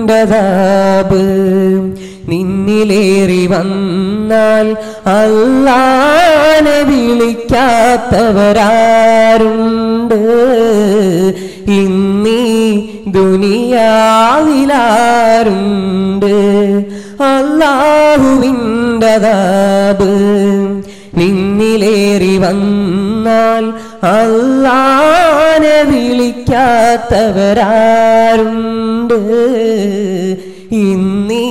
അള്ളാഹുവിൻ്റെതാബ് നിന്നിലേറി വന്നാൽ അല്ലാനെ വിളിക്കാത്തവരാരുണ്ട് ഇന്നീ ദുനിയാവിലാരുണ്ട് അള്ളാഹുവിൻ്റെതാബ് നിന്നിലേറി വന്നാൽ അല്ലാനെ വിളിക്കാത്തവരാരുണ്ട് ഇന്നീ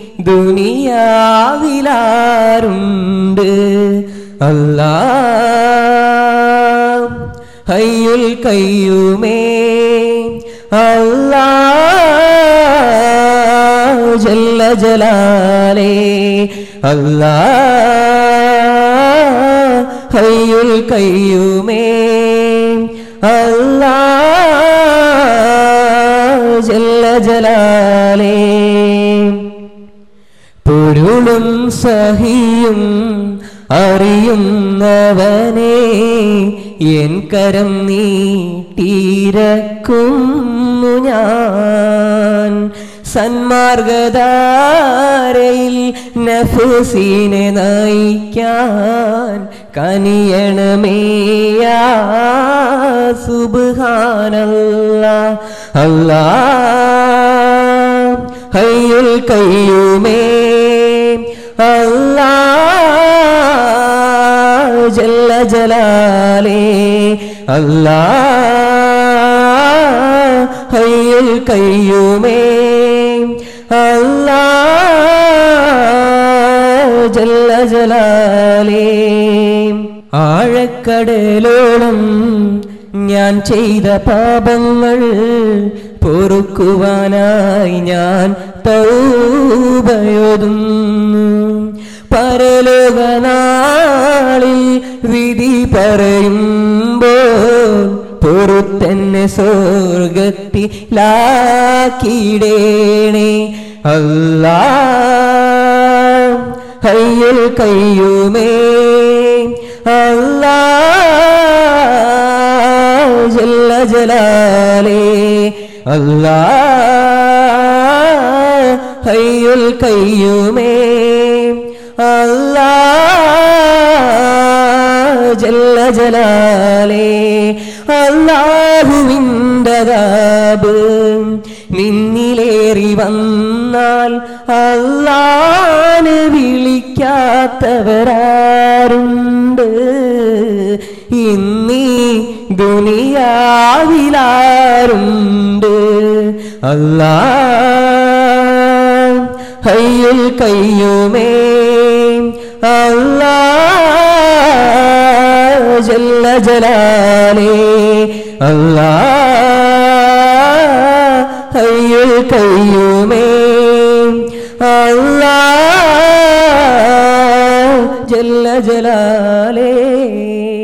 ദുനിയാവിലാരുണ്ട് അല്ലാ ഹയ്യുൽ കയ്യുമേ അല്ലാ ജല്ല ജലാലേ അല്ലാ ഹയ്യുൽ കയ്യുമേ അല്ലാ ജല്ല ജലാലേ പൊരുളും സഹിയും അറിയുന്നവനെ എൻ കരം നീട്ടിരക്കുന്നു ഞാൻ സന്മാർഗധാരയിൽ നഫുസിനെ നയിക്കാൻ കനിയണമേയാ സുബ്ഹാനല്ല അല്ലാ ഹയ്യുൽ കയ്യുമേ അല്ലാ ജല്ല ജലാലേ അല്ലാ ഹയ്യുൽ കയ്യുമേ അല്ലാ ജല്ല ജലാലേ ആഴക്കടലോളം ഞാൻ ചെയ്ത പാപങ്ങൾ പൊറുക്കുവാനായി ഞാൻ തൗബയോതുന്നു പരലോകനാളിൽ വിധി പറയുമ്പോൾ പൊറുത്തെന്നെ സ്വർഗത്തിലാക്കിടേണേ അല്ലാ ഹയ്യുൽ കയ്യുമേ അല്ലാ ജല്ല ജലാലേ അല്ലാ ഹയ്യുൽ കയ്യുമേ അല്ലാ ജല്ല ജലാലേ അല്ലാഹുവിൻ്റെതാബ് നിന്നിലേറി വന്നാൽ അല്ലാന് വിളിക്കാത്തവരാരുണ്ട് ഇന്നീ ദുനിയാവിലാരുണ്ട് അല്ലാ ഹയ്യുൽ കയ്യുമേ അല്ലാ ജല്ല ജലാലേ അല്ലാ ഹയ്യുൽ കയ്യുമേ അല്ലാ ജല്ല ജലാലേ